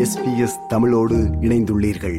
SBS தமிழோடு இணைந்துள்ளீர்கள்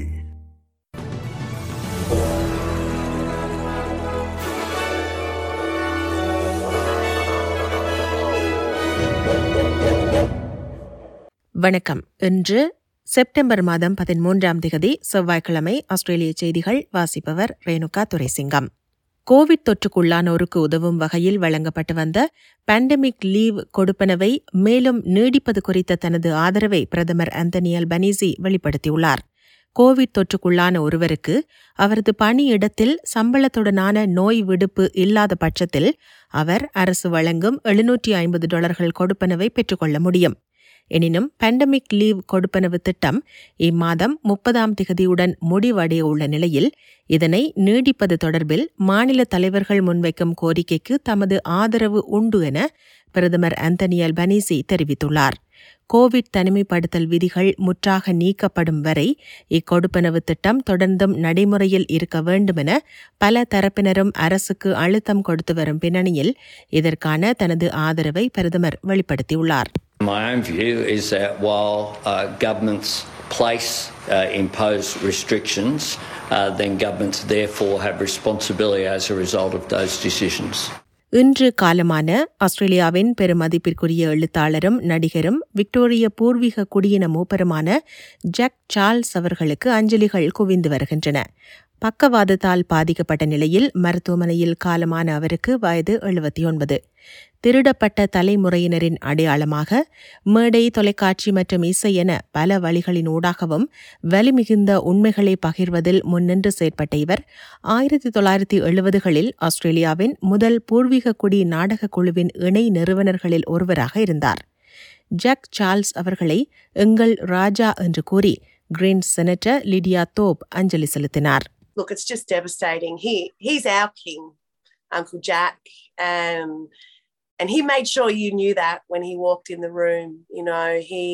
வணக்கம் இன்று செப்டம்பர் மாதம் பதிமூன்றாம் திகதி செவ்வாய்க்கிழமை ஆஸ்திரேலிய செய்திகள் வாசிப்பவர் ரேணுகா துரைசிங்கம் கோவிட் தொற்றுக்குள்ளானோருக்கு உதவும் வகையில் வழங்கப்பட்டு வந்த பேண்டமிக் லீவ் கொடுப்பனவை மேலும் நீடிப்பது குறித்த தனது ஆதரவை பிரதமர் அந்தனி அல்பனீசி வெளிப்படுத்தியுள்ளார் கோவிட் தொற்றுக்குள்ளான ஒருவருக்கு அவரது பணியிடத்தில் சம்பளத்துடனான நோய் விடுப்பு இல்லாத பட்சத்தில் அவர் அரசு வழங்கும் எழுநூற்றி ஐம்பது டாலர்கள் கொடுப்பனவை பெற்றுக்கொள்ள முடியும் எனினும் பேண்டமிக் லீவ் கொடுப்பனவு திட்டம் இம்மாதம் முப்பதாம் திகதியுடன் முடிவடைய உள்ள நிலையில் இதனை நீடிப்பது தொடர்பில் மாநில தலைவர்கள் முன்வைக்கும் கோரிக்கைக்கு தமது ஆதரவு உண்டு என பிரதமர் அந்தனி அல்பனீசி தெரிவித்துள்ளார் கோவிட் தனிமைப்படுத்தல் விதிகள் முற்றாக நீக்கப்படும் வரை இக்கொடுப்பனவு திட்டம் தொடர்ந்தும் நடைமுறையில் இருக்க வேண்டுமென பல தரப்பினரும் அரசுக்கு அழுத்தம் கொடுத்து வரும் பின்னணியில் இதற்கான தனது ஆதரவை பிரதமர் வெளிப்படுத்தியுள்ளார் My own view is that while uh, governments place, uh, impose restrictions, uh, then governments therefore have responsibility as a result of those decisions. இன்று காலமான ஆஸ்திரேலியாவின் பெருமதிப்பிற்குரிய எழுத்தாளரும் நடிகரும் விக்டோரிய பூர்வீக குடியின மூப்பருமான ஜாக் சார்ல்ஸ் அவர்களுக்கு அஞ்சலிகள் குவிந்து வருகின்றன பக்கவாதத்தால் பாதிக்கப்பட்ட நிலையில் மருத்துவமனையில் காலமான அவருக்கு வயது எழுபத்தி ஒன்பது திருடப்பட்ட தலைமுறையினரின் அடையாளமாக மேடை தொலைக்காட்சி மற்றும் இசை என பல வழிகளின் ஊடாகவும் வலிமிகுந்த உண்மைகளை பகிர்வதில் முன்னின்று செயற்பட்ட இவர் ஆயிரத்தி தொள்ளாயிரத்தி எழுபதுகளில் ஆஸ்திரேலியாவின் முதல் பூர்வீக குடி நாடகக் குழுவின் இணை நிறுவனர்களில் ஒருவராக இருந்தார் ஜாக் சார்ல்ஸ் அவர்களை எங்கள் ராஜா என்று கூறி கிரீன் செனட்டர் லிடியா தோப் அஞ்சலி செலுத்தினார் look, it's just devastating. He he's our king, Uncle Jack, um, and he made sure you knew that when he walked in the room. You know, he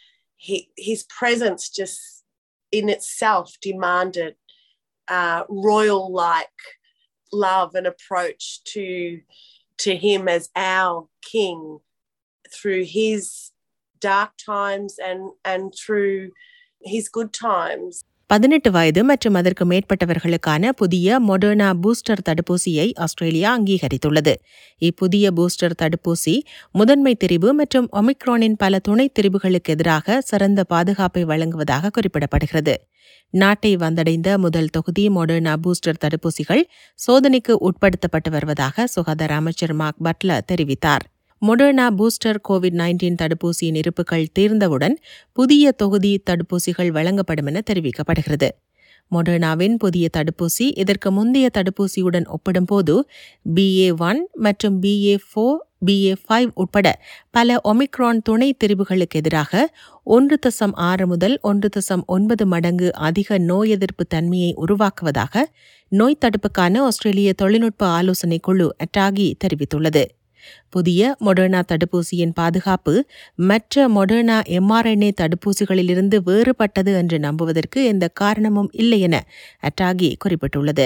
he his presence just in itself demanded uh, royal-like love and approach to to him as our king through his dark times and and through his good times. பதினெட்டு வயது மற்றும் அதற்கு மேற்பட்டவர்களுக்கான புதிய மொடர்னா booster தடுப்பூசியை Australia அங்கீகரித்துள்ளது இப்புதிய booster தடுப்பூசி முதன்மை திரிபு மற்றும் ஒமிக்ரானின் பல துணைத் திரிபுகளுக்கு எதிராக சிறந்த பாதுகாப்பை வழங்குவதாக குறிப்பிடப்படுகிறது நாட்டை வந்தடைந்த முதல் தொகுதி மொடர்னா பூஸ்டர் தடுப்பூசிகள் சோதனைக்கு உட்படுத்தப்பட்டு வருவதாக சுகாதார அமைச்சர் மார்க் பட்லர் தெரிவித்தார் மொடர்னா பூஸ்டர் கோவிட் நைன்டீன் தடுப்பூசியின் இருப்புகள் தீர்ந்தவுடன் புதிய தொகுதி தடுப்பூசிகள் வழங்கப்படும் என தெரிவிக்கப்படுகிறது மொடர்னாவின் புதிய தடுப்பூசி இதற்கு முந்தைய தடுப்பூசியுடன் ஒப்பிடும்போது பிஏ ஒன் மற்றும் பிஏ ஃபோர் பிஏ ஃபைவ் உட்பட பல ஒமிக்ரான் துணை திரிவுகளுக்கு எதிராக ஒன்று தசம் ஆறு முதல் ஒன்று தசம் ஒன்பது மடங்கு அதிக நோய் எதிர்ப்பு தன்மையை உருவாக்குவதாக நோய் தடுப்புக்கான ஆஸ்திரேலிய தொழில்நுட்ப ஆலோசனைக் குழு அட்டாகி தெரிவித்துள்ளது புதிய மொடர்னா தடுப்பூசியின் பாதுகாப்பு மற்ற மொடர்னா எம்ஆர்என்ஏ தடுப்பூசிகளிலிருந்து வேறுபட்டது என்று நம்புவதற்கு எந்த காரணமும் இல்லை என அட்டாகி குறிப்பிட்டுள்ளது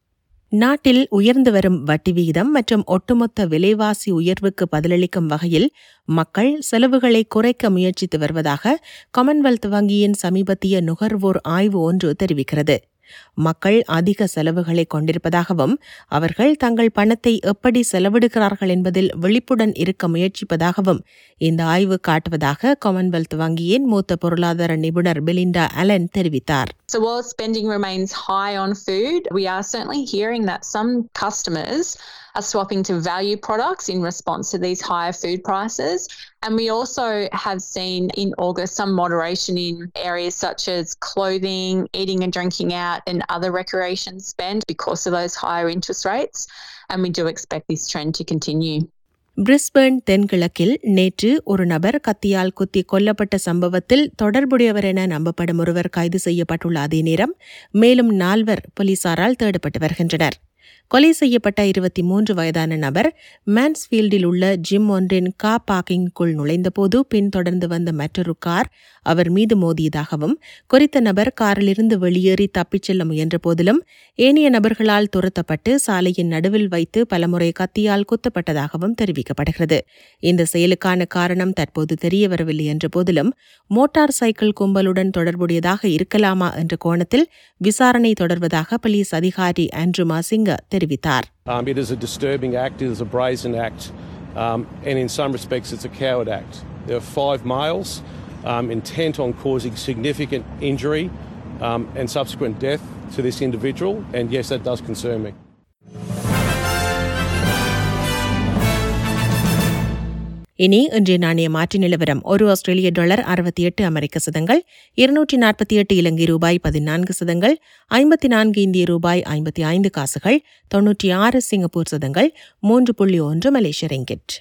நாட்டில் உயர்ந்து வரும் வட்டி விகிதம் மற்றும் ஒட்டுமொத்த விலைவாசி உயர்வுக்கு பதிலளிக்கும் வகையில் மக்கள் செலவுகளை குறைக்க முயற்சித்து வருவதாக காமன்வெல்த் வங்கியின் சமீபத்திய நுகர்வோர் ஆய்வு ஒன்று தெரிவிக்கிறது மக்கள் அதிக செலவுகளை கொண்டிருப்பதாகவும் அவர்கள் தங்கள் பணத்தை எப்படி செலவிடுகிறார்கள் என்பதில் விழிப்புடன் இருக்க முயற்சிப்பதாகவும் இந்த ஆய்வு காட்டுவதாக காமன்வெல்த் வங்கியின் மூத்த பொருளாதார நிபுணர் பெலிண்டா அலன் தெரிவித்தார் So while spending remains high on food, we are certainly hearing that some customers are swapping to value products in response to these higher food prices. And we also have seen in August some moderation in areas such as clothing, eating and drinking out, and other recreation spend because of those higher interest rates. And we do expect this trend to continue. Brisbane தென்கிழக்கில் நேற்று ஒரு நபர் கத்தியால் குத்தி கொல்லப்பட்ட சம்பவத்தில் தொடர்புடையவர் என நம்பப்படும் ஒருவர் கைது செய்யப்பட்டுள்ள அதே நேரம் மேலும் நால்வர் போலீசாரால் தேடப்பட்டு வருகின்றனர் கொலை செய்யப்பட்ட இருபத்தி மூன்று வயதான நபர் மேன்ஸ்ஃபீல்டில் உள்ள ஜிம் ஒன்றின் கார் பார்க்கிங்குள் நுழைந்தபோது பின்தொடர்ந்து வந்த மற்றொரு கார் அவர் மீது மோதியதாகவும் குறித்த நபர் காரிலிருந்து வெளியேறி தப்பிச் செல்ல முயன்ற போதிலும் ஏனைய நபர்களால் துரத்தப்பட்டு சாலையின் நடுவில் வைத்து பலமுறை கத்தியால் குத்தப்பட்டதாகவும் தெரிவிக்கப்படுகிறது இந்த செயலுக்கான காரணம் தற்போது தெரியவரவில்லை என்ற போதிலும் மோட்டார் சைக்கிள் கும்பலுடன் தொடர்புடையதாக இருக்கலாமா என்ற கோணத்தில் விசாரணை தொடர்வதாக போலீஸ் அதிகாரி ஆண்ட்ரு மாசிங்க தெரிவித்தார் Um, it is a disturbing act, it is a brazen act, um, and in some respects, it's a coward act. There are five males um, intent on causing significant injury um, and subsequent death to this individual, and yes, that does concern me. இனி இன்றைய நாணய மாற்று நிலவரம் ஒரு ஆஸ்திரேலிய dollar அறுபத்தி எட்டு அமெரிக்க சதங்கள் இருநூற்றி நாற்பத்தி எட்டு இலங்கை ரூபாய் பதினான்கு சதங்கள் ஐம்பத்தி நான்கு இந்திய ரூபாய் ஐம்பத்தி ஐந்து காசுகள் தொன்னூற்றி ஆறு சிங்கப்பூர் சதங்கள் மூன்று புள்ளி ஒன்று மலேசிய ரிங்கிட்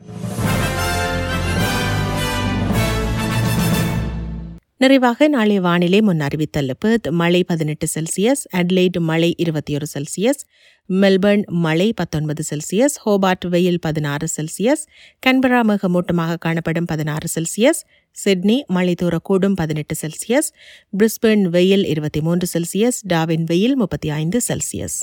நிறைவாக நாளை வானிலை முன் அறிவித்தல் பெர்த் மழை பதினெட்டு செல்சியஸ் அட்லைட் மழை இருபத்தி ஒரு செல்சியஸ் மெல்பர்ன் மழை பத்தொன்பது செல்சியஸ் ஹோபார்ட் வெயில் பதினாறு செல்சியஸ் கன்பரா மேகமூட்டமாக காணப்படும் பதினாறு செல்சியஸ் சிட்னி மழை தூரக்கூடும் பதினெட்டு செல்சியஸ் பிரிஸ்பர்ன் வெயில் இருபத்தி மூன்று செல்சியஸ் டாவின் வெயில் முப்பத்தி ஐந்து செல்சியஸ்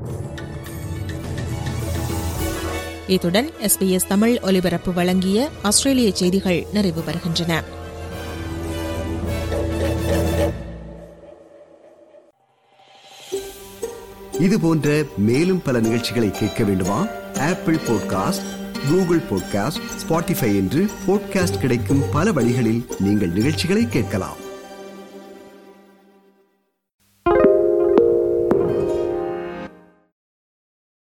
இத்துடன் எஸ்பிஎஸ் தமிழ் ஒலிபரப்பு வழங்கிய ஆஸ்திரேலிய செய்திகள் நிறைவு பெறுகின்றன இது போன்ற மேலும் பல நிகழ்ச்சிகளை கேட்க வேண்டுமா Apple podcast Google podcast Spotify என்று பாட்காஸ்ட் கிடைக்கும் பல வழிகளில் நீங்கள் நிகழ்ச்சிகளை கேட்கலாம்